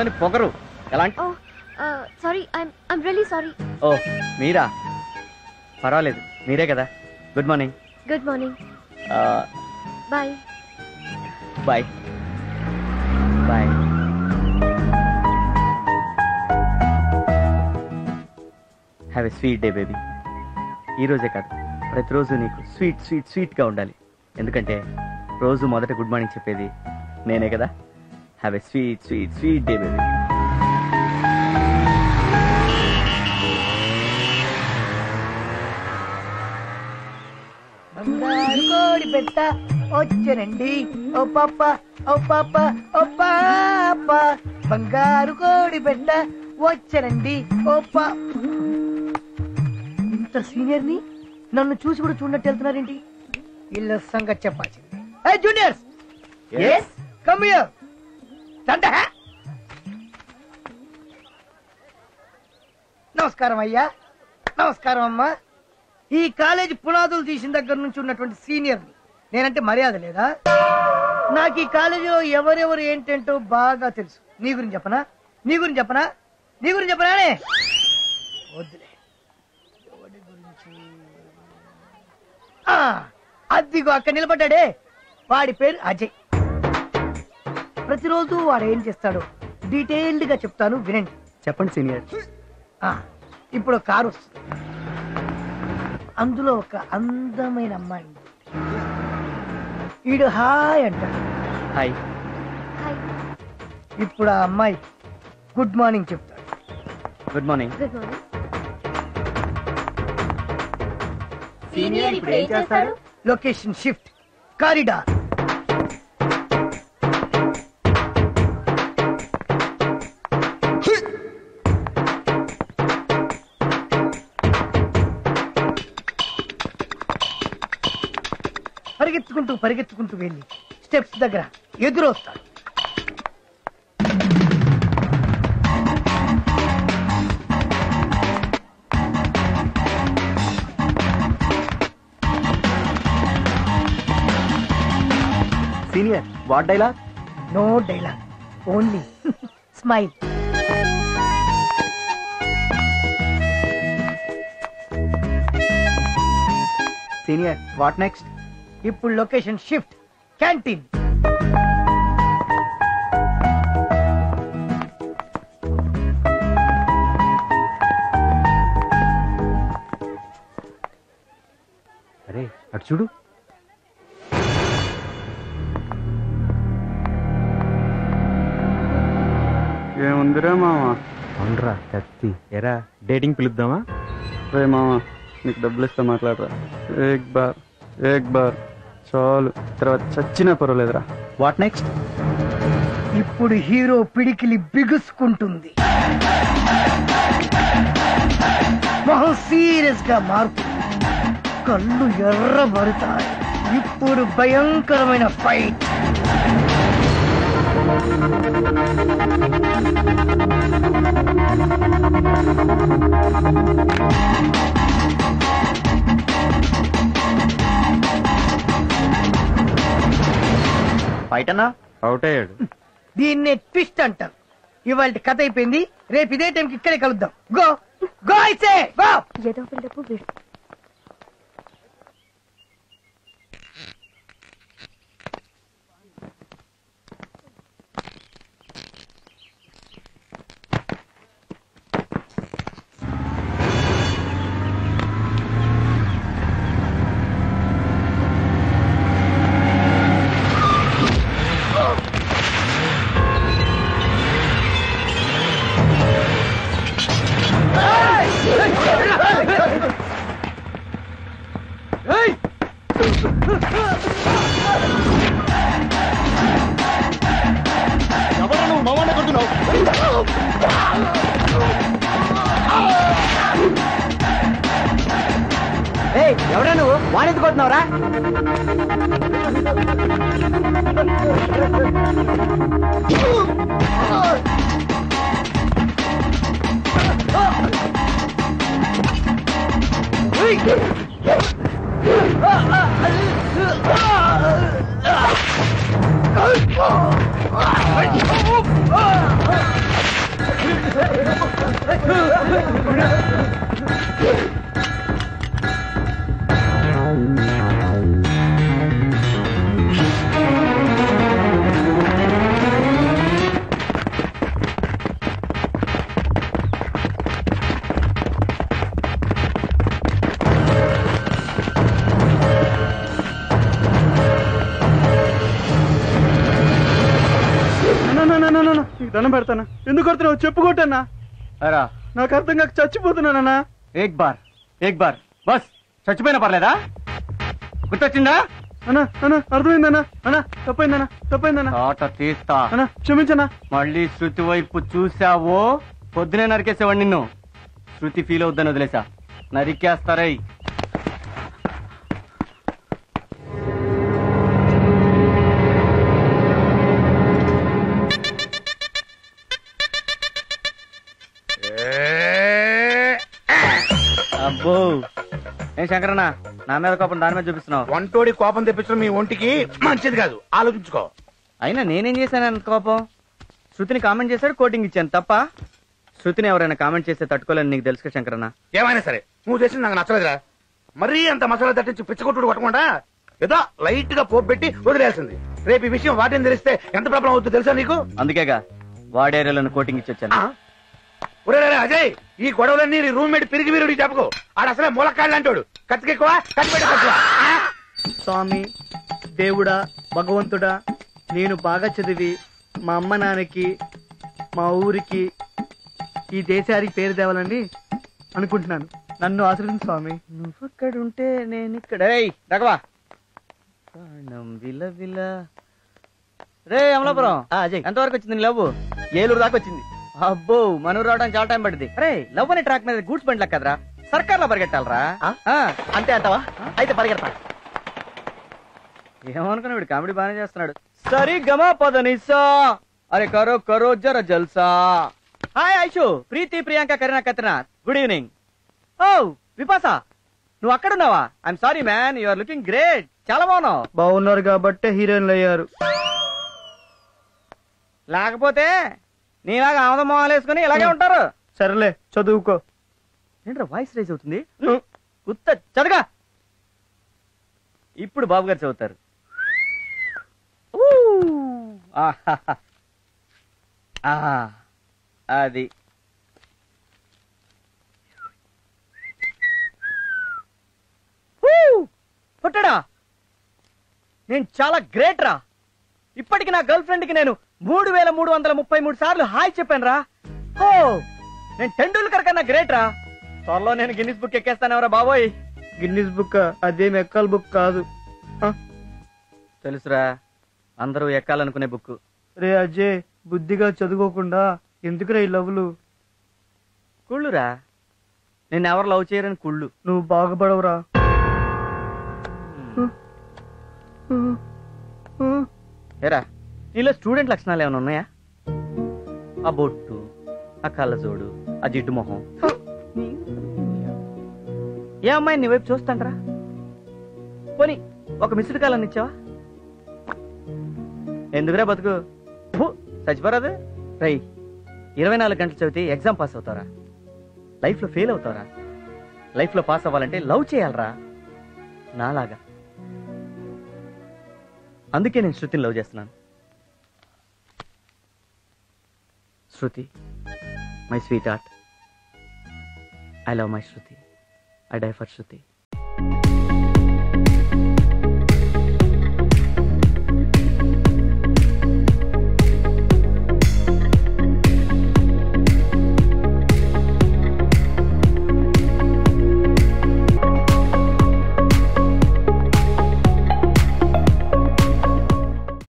లేనిపోని పొగరు ఎలాంటి oh sorry I'm I'm really sorry oh Meera పర్వాలేదు మీరే కదా good morning good morning bye bye bye have a sweet day baby ఈరోజే కాదు ప్రతిరోజు నీకు స్వీట్ స్వీట్ స్వీట్గా ఉండాలి ఎందుకంటే రోజు మొదట గుడ్ మార్నింగ్ చెప్పేది నేనే కదా have a sweet sweet sweet day baby బంగారు కోడి పెట్ట వచ్చనండి ఓ పాప ఓ పాప ఓ పాప బంగారు కోడి పెట్ట వచ్చనండి ఓ పా ఇంత సీనియర్ ని నన్ను చూసి కూడా చూడనట్టు వెళ్తున్నారేంటి వీళ్ళ సంగతి చెప్పాల్సింది hey juniors yes come here నమస్కారం అయ్యా నమస్కారం అమ్మా ఈ కాలేజీ పునాదులు తీసిన దగ్గర నుంచి ఉన్నటువంటి సీనియర్ నేనంటే మర్యాద లేదా నాకు ఈ కాలేజీలో ఎవరెవరు ఏంటంటో బాగా తెలుసు నీ గురించి చెప్పనా నీ గురించి చెప్పనా నీ గురించి చెప్పనానే వద్దులే ఎవడి గురించి ఆ, అద్దిగో అక్కడ నిలబడ్డాడే వాడి పేరు అజయ్ ప్రతిరోజు వాడు ఏం చేస్తాడో డీటెయిల్డ్ గా చెప్తాను వినండి చెప్పండి సీనియర్ ఆ, ఇప్పుడు ఒక కారు వస్తుంది అందులో ఒక అందమైన అమ్మాయి ఉంది. ఈడు హాయ్ అంటాడు హాయ్ హాయ్ ఇప్పుడు ఆ అమ్మాయి గుడ్ మార్నింగ్ చెప్తాడు good morning good morning senior ఇప్పుడు ఏం చేస్తాడు లొకేషన్ షిఫ్ట్ కారిడార్ పరిగెత్తుకుంటూ పరిగెత్తుకుంటూ వెళ్ళి స్టెప్స్ దగ్గర ఎదురొస్తాడు senior what dialogue no dialogue only smile senior what next ఇప్పుడు లొకేషన్ షిఫ్ట్ క్యాంటీన్ అరే అటు చూడు ఏముందిరా మామ అవునరా కత్తి ఎరా డేటింగ్ పిలుద్దామా రే మామ నీకు డబ్బులు ఇస్తా మాట్లాడరా ఏక్ బార్ ఏక్ బార్ చాలు తర్వాత చచ్చినా పర్వాలేదురా వాట్ నెక్స్ట్ ఇప్పుడు హీరో పిడికిలి బిగుసుకుంటుంది మొహం సీరియస్ గా మార్పు కళ్ళు ఎర్రబడతాయి ఇప్పుడు భయంకరమైన ఫైట్ ఫైట్ అన్నా అవుట్ అయ్యాడు దీన్నే ట్విస్ట్ అంటారు ఇవాళ కథ అయిపోయింది రేపు ఇదే టైంకి ఇక్కడే కలుద్దాం గో గో అయితే గో ఏదో పిల్లపు వీడు ఎవరా నువ్వు వాణింది కొట్టినావురా ఆ అన్నా, అన్నా, అన్నా, అన్నా, అన్నా, నీకు దండం పెడతానా ఎందుకు కొడుతున్నావు చెప్పు కొట్టన్నా అరా నాకు అర్థం కాక చచ్చిపోతున్నానన్నా ఏక్ బార్ ఏక్ బార్ బస్ చచ్చిపోయినా పర్లేదా గుర్తొచ్చిందా అన్నా అన్నా అర్థమైందన్నా అన్నా తప్పైందన్నా తప్పైందన్నా ఆట తీస్తా అన్నా క్షమించన్నా మళ్ళీ శృతి వైపు చూసావో పొద్దునే నరికేసేవాడు నిన్ను శృతి ఫీల్ అవుద్దని వదిలేసా నరికేస్తారై అబ్బో ఏం శంకరన్న నా మీద కోపం దాని మీద చూపిస్తున్నావు వంటోడి కోపం తెప్పించడం మీ ఒంటికి మంచిది కాదు ఆలోచించుకో అయినా నేనేం చేశాను అంత కోపం శృతిని కామెంట్ చేశాడు కోటింగ్ ఇచ్చాను తప్ప శృతిని ఎవరైనా కామెంట్ చేస్తే తట్టుకోలేని నీకు తెలుసు కదా శంకరన్న ఏమైనా సరే నువ్వు చేసింది నాకు నచ్చలేదురా మరీ అంత మసాలా తట్టించి పిచ్చగొట్టుడు కొట్టకుండా ఏదో లైట్ గా పోపు పెట్టి వదిలేసింది రేపు ఈ విషయం వాటిని తెలిస్తే ఎంత ప్రాబ్లం అవుతుందో తెలుసా నీకు అందుకేగా వాడేరియాలను కోటింగ్ ఇచ్చి వచ్చాను ఆ? ఒరే రే, రే, అజయ్ ఈ గొడవలన్నీ నీ రూమ్మేట్ పిరిగి వీరుడి చెప్పుకో ఆడ అసలే మూలకాళ్ళు అంటాడు కత్తికెక్కువ కత్తి పెట్ట తక్కువ ఆ? స్వామి దేవుడా భగవంతుడా నేను బాగా చదివి మా అమ్మ నాన్నకి మా ఊరికి ఈ దేశానికి పేరు తేవాలని అనుకుంటున్నాను నన్ను ఆశ్రయించు స్వామి నువ్వు అక్కడ ఉంటే నేను ఇక్కడ రఘవా ప్రాణం విలవిల రే అమలాపురం అజయ్ ఎంతవరకు వచ్చింది నీ లవ్ ఏలూరు దాకా వచ్చింది అబ్బో మనూరు రావడానికి చాలా టైం పడుతుంది రే లవ్ అనే ట్రాక్ మీద గూడ్స్ బండి కదరా సర్కార్ లో పరిగెట్టాలరా ఆ, అంతే అంటావా అయితే పరిగెడతా ఏమనుకున్నా వీడు కామెడీ బాగానే చేస్తున్నాడు సరి గమా పదనిసా అరే కరో కరో జర జల్సా hi Aishu Preethi Priyanka Kareena Katrina good evening oh Bipasha నువ్వు అక్కడున్నావా I'm sorry man you are looking great చాలా బాగున్నావు బాగున్నారు కాబట్టే హీరోయిన్లు అయ్యారు లేకపోతే నీలాగా ఆమదం మొహాలు వేసుకుని ఇలాగే ఉంటారు సరేలే చదువుకో ఏంట్రా వాయిస్ రైజ్ అవుతుంది ఉత్త చదగా ఇప్పుడు బాబు గారు చదువుతారు ఊ, ఆహాహా. ఆహా. అది ఊ, కొట్టాడా నేను చాలా గ్రేట్ రా ఇప్పటికి నా గర్ల్ ఫ్రెండ్ కి నేను మూడు వేల మూడు వందల ముప్పై మూడు సార్లు హాయ్ చెప్పాను రా ఓ నేను టెండూల్కర్ కన్నా గ్రేట్ రా త్వరలో నేను గిన్నిస్ బుక్ ఎక్కేస్తానెవరా బాబోయ్ గిన్నిస్ బుక్ అదేం ఎక్కల బుక్ కాదు ఆ, తెలుసురా అందరూ ఎక్కాలనుకునే బుక్ రే అజయ్ బుద్ధిగా చదువుకోకుండా ఎందుకురా ఈ లవ్లు కుళ్ళురా నేను ఎవరు లవ్ చేయరని కుళ్ళు నువ్వు బాగుపడవురా ఏరా నీలో స్టూడెంట్ లక్షణాలు ఏమైనా ఉన్నాయా ఆ బొట్టు ఆ కళ్ళజోడు ఆ జిడ్డు మొహం ఏ అమ్మాయి నీ వైపు చూస్తాంట్రా పోనీ ఒక మిస్డ్ కాల్ ఇచ్చావా ఎందుకురా బతుకు ఫు, చచ్చిపోరాదు రై ఇరవై నాలుగు గంటలు చదివితే ఎగ్జామ్ పాస్ అవుతారా లైఫ్ లో ఫెయిల్ అవుతారా లైఫ్ లో పాస్ అవ్వాలంటే లవ్ చేయాలరా నాలాగా అందుకే నేను శృతిని లవ్ చేస్తున్నాను Shruti my sweet heart I love my Shruti I die for Shruti